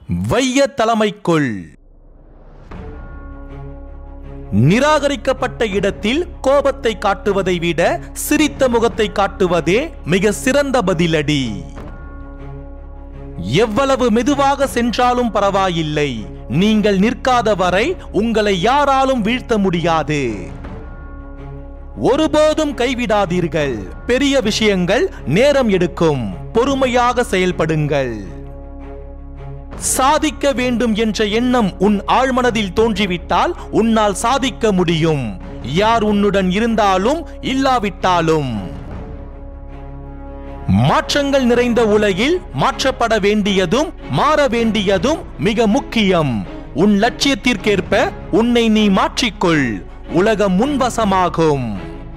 வைய தலைமைக்குள் நிராகரிக்கப்பட்ட இடத்தில் கோபத்தை காட்டுவதை விட சிரித்த முகத்தை காட்டுவதே மிக சிறந்த பதிலடி எவ்வளவு மெதுவாக சென்றாலும் பரவாயில்லை நீங்கள் நிற்காத வரை உங்களை யாராலும் வீழ்த்த முடியாது ஒருபோதும் கைவிடாதீர்கள் பெரிய விஷயங்கள் நேரம் எடுக்கும் பொறுமையாக செயல்படுங்கள் சாதிக்க வேண்டும் என்ற எண்ணம் உன் ஆழ்மனதில் தோன்றிவிட்டால் உன்னால் சாதிக்க முடியும் யார் உன்னுடன் இருந்தாலும் இல்லாவிட்டாலும் மாற்றங்கள் நிறைந்த உலகில் மாற்றப்பட வேண்டியதும் மாற வேண்டியதும் மிக முக்கியம் உன் லட்சியத்திற்கேற்ப உன்னை நீ மாற்றிக்கொள் உலகம் முன்வசமாகும்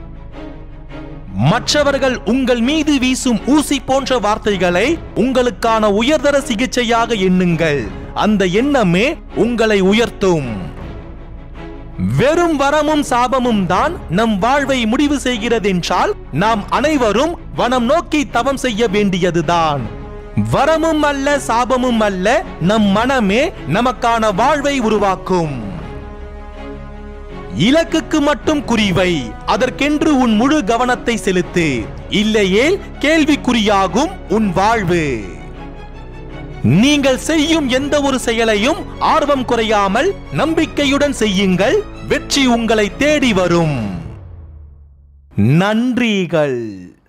மற்றவர்கள் உங்கள் மீது வீசும் ஊசி போன்ற வார்த்தைகளை உங்களுக்கான உயர்தர சிகிச்சையாக எண்ணுங்கள் அந்த எண்ணமே உங்களை உயர்த்தும் வெறும் வரமும் சாபமும் தான் நம் வாழ்வை முடிவு செய்கிறதென்றால் நாம் அனைவரும் வனம் நோக்கி தவம் செய்ய வேண்டியதுதான் வரமும் அல்ல சாபமும் அல்ல நம் மனமே நமக்கான வாழ்வை உருவாக்கும் இலக்குக்கு மட்டும் குறிவை அதற்கென்று உன் முழு கவனத்தை செலுத்து இல்லையேல் கேள்விக்குறியாகும் உன் வாழ்வு நீங்கள் செய்யும் எந்த ஒரு செயலையும் ஆர்வம் குறையாமல் நம்பிக்கையுடன் செய்யுங்கள் வெற்றி உங்களை தேடி வரும் நன்றிகள்